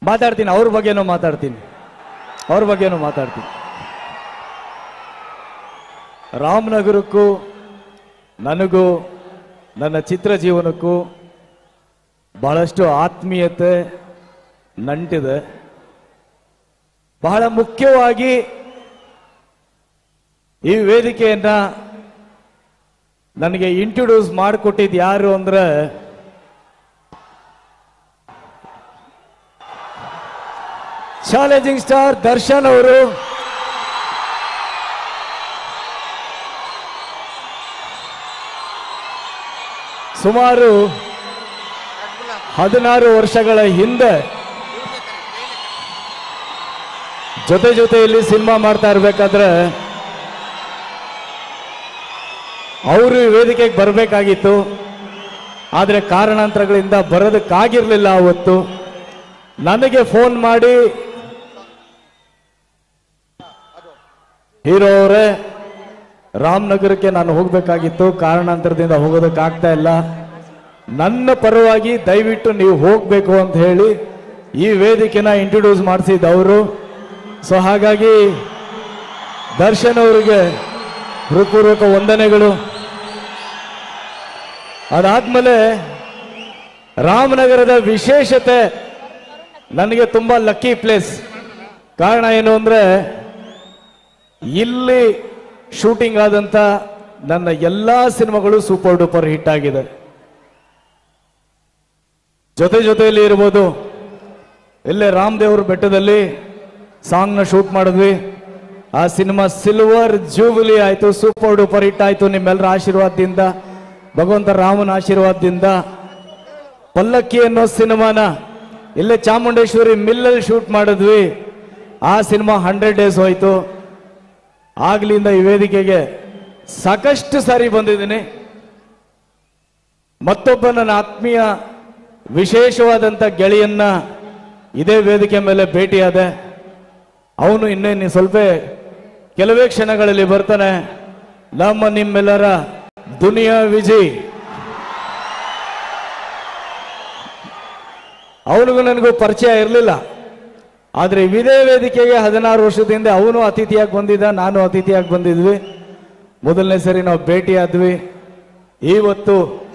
ಮಾತಾಡ್ತೀನಿ ಅವ್ರ ಬಗ್ಗೆನೂ ಮಾತಾಡ್ತೀನಿ ಅವ್ರ ಬಗ್ಗೆನೂ ಮಾತಾಡ್ತೀನಿ ರಾಮನಗರಕ್ಕೂ ನನಗೂ ನನ್ನ ಚಿತ್ರ ಜೀವನಕ್ಕೂ ಬಹಳಷ್ಟು ಆತ್ಮೀಯತೆ ನಂಟಿದೆ ಬಹಳ ಮುಖ್ಯವಾಗಿ ಈ ವೇದಿಕೆಯನ್ನ ನನಗೆ ಇಂಟ್ರೊಡ್ಯೂಸ್ ಮಾಡಿಕೊಟ್ಟಿದ್ದು ಯಾರು ಅಂದ್ರೆ ಚಾಲೆಂಜಿಂಗ್ ಸ್ಟಾರ್ ದರ್ಶನ್ ಅವರು ಸುಮಾರು ಹದಿನಾರು ವರ್ಷಗಳ ಹಿಂದೆ ಜೊತೆ ಜೊತೆಯಲ್ಲಿ ಸಿನಿಮಾ ಮಾಡ್ತಾ ಇರ್ಬೇಕಾದ್ರೆ ಅವರು ಈ ವೇದಿಕೆಗೆ ಬರಬೇಕಾಗಿತ್ತು ಆದರೆ ಕಾರಣಾಂತರಗಳಿಂದ ಬರೋದಕ್ಕಾಗಿರ್ಲಿಲ್ಲ ಅವತ್ತು ನನಗೆ ಫೋನ್ ಮಾಡಿ ಹೀರೋ ಅವರೇ ರಾಮನಗರಕ್ಕೆ ನಾನು ಹೋಗ್ಬೇಕಾಗಿತ್ತು ಕಾರಣಾಂತರದಿಂದ ಹೋಗೋದಕ್ಕಾಗ್ತಾ ಇಲ್ಲ ನನ್ನ ಪರವಾಗಿ ದಯವಿಟ್ಟು ನೀವು ಹೋಗ್ಬೇಕು ಅಂತ ಹೇಳಿ ಈ ವೇದಿಕೆನ ಇಂಟ್ರೊಡ್ಯೂಸ್ ಮಾಡಿಸಿದ್ದವರು ಸೊ ಹಾಗಾಗಿ ದರ್ಶನ್ ಅವರಿಗೆ ಹೃತ್ಪೂರ್ವಕ ವಂದನೆಗಳು ಅದಾದ್ಮೇಲೆ ರಾಮನಗರದ ವಿಶೇಷತೆ ನನಗೆ ತುಂಬಾ ಲಕ್ಕಿ ಪ್ಲೇಸ್ ಕಾರಣ ಏನು ಅಂದ್ರೆ ಇಲ್ಲಿ ಶೂಟಿಂಗ್ ಆದಂತ ನನ್ನ ಎಲ್ಲಾ ಸಿನಿಮಾಗಳು ಸೂಪರ್ ಡೂಪರ್ ಹಿಟ್ ಆಗಿದೆ ಜೊತೆ ಜೊತೆಯಲ್ಲಿ ಇರ್ಬೋದು ಇಲ್ಲೇ ರಾಮದೇವ್ರ ಬೆಟ್ಟದಲ್ಲಿ ಸಾಂಗ್ನ ಶೂಟ್ ಮಾಡಿದ್ವಿ ಆ ಸಿನಿಮಾ ಸಿಲ್ವರ್ ಜೂಬಿಲಿ ಆಯ್ತು ಸೂಪರ್ ಡೂಪರ್ ಹಿಟ್ ಆಯ್ತು ನಿಮ್ಮೆಲ್ಲರ ಆಶೀರ್ವಾದದಿಂದ ಭಗವಂತ ರಾಮನ ಆಶೀರ್ವಾದದಿಂದ ಪಲ್ಲಕ್ಕಿ ಅನ್ನೋ ಸಿನಿಮಾನ ಇಲ್ಲೇ ಚಾಮುಂಡೇಶ್ವರಿ ಮಿಲ್ಲಲ್ಲಿ ಶೂಟ್ ಮಾಡಿದ್ವಿ ಆ ಸಿನಿಮಾ ಹಂಡ್ರೆಡ್ ಡೇಸ್ ಹೋಯ್ತು ಆಗ್ಲಿಂದ ಈ ವೇದಿಕೆಗೆ ಸಾಕಷ್ಟು ಸಾರಿ ಬಂದಿದ್ದೀನಿ ಮತ್ತೊಬ್ಬ ನನ್ನ ಆತ್ಮೀಯ ವಿಶೇಷವಾದಂಥ ಗೆಳೆಯನ್ನ ಇದೇ ವೇದಿಕೆ ಮೇಲೆ ಭೇಟಿಯಾದೆ ಅವನು ಇನ್ನೇನು ಸ್ವಲ್ಪ ಕೆಲವೇ ಕ್ಷಣಗಳಲ್ಲಿ ಬರ್ತಾನೆ ನಮ್ಮ ನಿಮ್ಮೆಲ್ಲರ ದುನಿಯಾ ವಿಜಯ್ ಅವನಿಗೂ ನನಗೂ ಪರಿಚಯ ಇರಲಿಲ್ಲ ಆದರೆ ಇದೇ ವೇದಿಕೆಗೆ ಹದಿನಾರು ವರ್ಷದಿಂದ ಅವನು ಅತಿಥಿಯಾಗಿ ಬಂದಿದ್ದ ನಾನು ಅತಿಥಿಯಾಗಿ ಬಂದಿದ್ವಿ ಮೊದಲನೇ ಸರಿ ನಾವು ಭೇಟಿಯಾದ್ವಿ ಇವತ್ತು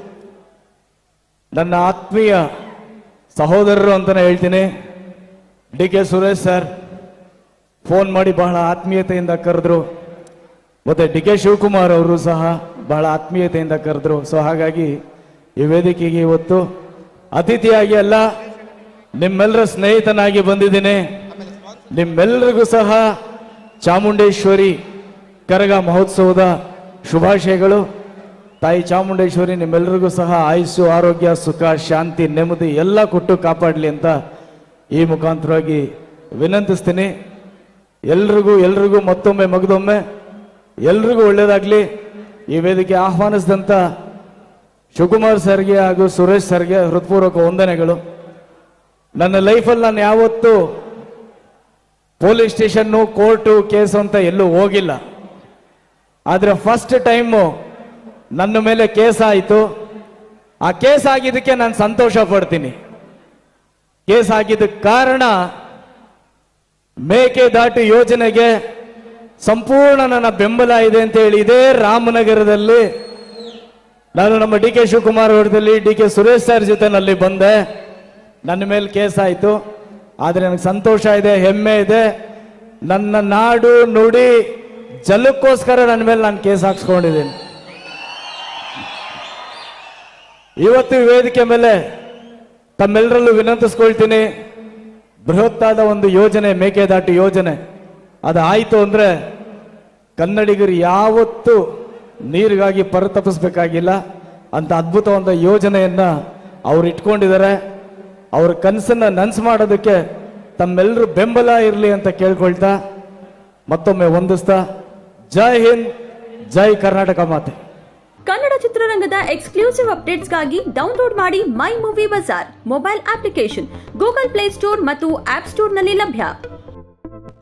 ನನ್ನ ಆತ್ಮೀಯ ಸಹೋದರರು ಅಂತಾನೆ ಹೇಳ್ತೀನಿ D K Suresh sir phone ಮಾಡಿ ಬಹಳ ಆತ್ಮೀಯತೆಯಿಂದ ಕರೆದ್ರು ಮತ್ತೆ ಡಿ ಕೆ ಶಿವಕುಮಾರ್ ಅವರು ಸಹ ಬಹಳ ಆತ್ಮೀಯತೆಯಿಂದ ಕರೆದ್ರು ಸೊ ಹಾಗಾಗಿ ಈ ವೇದಿಕೆಗೆ ಇವತ್ತು ಅತಿಥಿಯಾಗಿ ಅಲ್ಲ ನಿಮ್ಮೆಲ್ಲರ ಸ್ನೇಹಿತನಾಗಿ ಬಂದಿದ್ದೀನಿ ನಿಮ್ಮೆಲ್ಲರಿಗೂ ಸಹ ಚಾಮುಂಡೇಶ್ವರಿ ಕರಗ ಮಹೋತ್ಸವದ ಶುಭಾಶಯಗಳು ತಾಯಿ ಚಾಮುಂಡೇಶ್ವರಿ ನಿಮ್ಮೆಲ್ಲರಿಗೂ ಸಹ ಆಯುಸ್ಸು ಆರೋಗ್ಯ ಸುಖ ಶಾಂತಿ ನೆಮ್ಮದಿ ಎಲ್ಲ ಕೊಟ್ಟು ಕಾಪಾಡಲಿ ಅಂತ ಈ ಮುಖಾಂತರವಾಗಿ ವಿನಂತಿಸ್ತೀನಿ ಎಲ್ರಿಗೂ ಎಲ್ರಿಗೂ ಮತ್ತೊಮ್ಮೆ ಮಗದೊಮ್ಮೆ ಎಲ್ರಿಗೂ ಒಳ್ಳೇದಾಗ್ಲಿ ಈ ವೇದಿಕೆ ಆಹ್ವಾನಿಸಿದಂಥ ಶಿವಕುಮಾರ್ ಸರ್ಗೆ ಹಾಗೂ ಸುರೇಶ್ ಸರ್ಗೆ ಹೃತ್ಪೂರ್ವಕ ವಂದನೆಗಳು ನನ್ನ ಲೈಫಲ್ಲಿ ನಾನು ಯಾವತ್ತೂ ಪೊಲೀಸ್ ಸ್ಟೇಷನ್ನು ಕೋರ್ಟು ಕೇಸು ಅಂತ ಎಲ್ಲೂ ಹೋಗಿಲ್ಲ ಆದರೆ ಫಸ್ಟ್ ಟೈಮು ನನ್ನ ಮೇಲೆ ಕೇಸ್ ಆಯಿತು ಆ ಕೇಸ್ ಆಗಿದ್ದಕ್ಕೆ ನಾನು ಸಂತೋಷ ಪಡ್ತೀನಿ ಕೇಸ್ ಆಗಿದ್ದಕ್ಕೆ ಕಾರಣ ಮೇಕೆದಾಟು ಯೋಜನೆಗೆ ಸಂಪೂರ್ಣ ನನ್ನ ಬೆಂಬಲ ಇದೆ ಅಂತ ಹೇಳಿ ಇದೇ ರಾಮನಗರದಲ್ಲಿ ನಾನು ನಮ್ಮ ಡಿ ಕೆ ಶಿವಕುಮಾರ್ ಅವರದಲ್ಲಿ ಡಿ ಕೆ ಸುರೇಶ್ ಸರ್ ಜೊತೆನಲ್ಲಿ ಬಂದೆ ನನ್ನ ಮೇಲೆ ಕೇಸ್ ಆಯಿತು ಆದರೆ ನನಗೆ ಸಂತೋಷ ಇದೆ ಹೆಮ್ಮೆ ಇದೆ ನನ್ನ ನಾಡು ನುಡಿ ಜಲಕ್ಕೋಸ್ಕರ ನನ್ನ ಮೇಲೆ ನಾನು ಕೇಸ್ ಹಾಕ್ಸ್ಕೊಂಡಿದ್ದೀನಿ ಇವತ್ತು ಈ ವೇದಿಕೆ ಮೇಲೆ ತಮ್ಮೆಲ್ಲರಲ್ಲೂ ವಿನಂತಿಸ್ಕೊಳ್ತೀನಿ ಬೃಹತ್ತಾದ ಒಂದು ಯೋಜನೆ ಮೇಕೆದಾಟು ಯೋಜನೆ ಅದು ಆಯಿತು ಅಂದ್ರೆ ಕನ್ನಡಿಗರು ಯಾವತ್ತೂ ನೀರಿಗಾಗಿ ಪರಿತಪಿಸ್ಬೇಕಾಗಿಲ್ಲ ಅಂತ ಅದ್ಭುತವಾದ ಯೋಜನೆಯನ್ನ ಅವ್ರು ಇಟ್ಕೊಂಡಿದ್ದಾರೆ ಅವ್ರ ಕನಸನ್ನ ನನ್ಸು ಮಾಡೋದಕ್ಕೆ ತಮ್ಮೆಲ್ಲರೂ ಬೆಂಬಲ ಇರಲಿ ಅಂತ ಕೇಳ್ಕೊಳ್ತಾ ಮತ್ತೊಮ್ಮೆ ವಂದಿಸ್ತಾ ಜೈ ಹಿಂದ್ ಜೈ ಕರ್ನಾಟಕ ಮಾತೆ ಕನ್ನಡ ಚಿತ್ರರಂಗದ ಎಕ್ಸ್ಕ್ಲೂಸಿವ್ ಅಪ್ಡೇಟ್ಸ್ಗಾಗಿ ಡೌನ್ಲೋಡ್ ಮಾಡಿ My Movie Bazaar mobile application Google play store ಮತ್ತು ಆಪ್ ಸ್ಟೋರ್ನಲ್ಲಿ ಲಭ್ಯ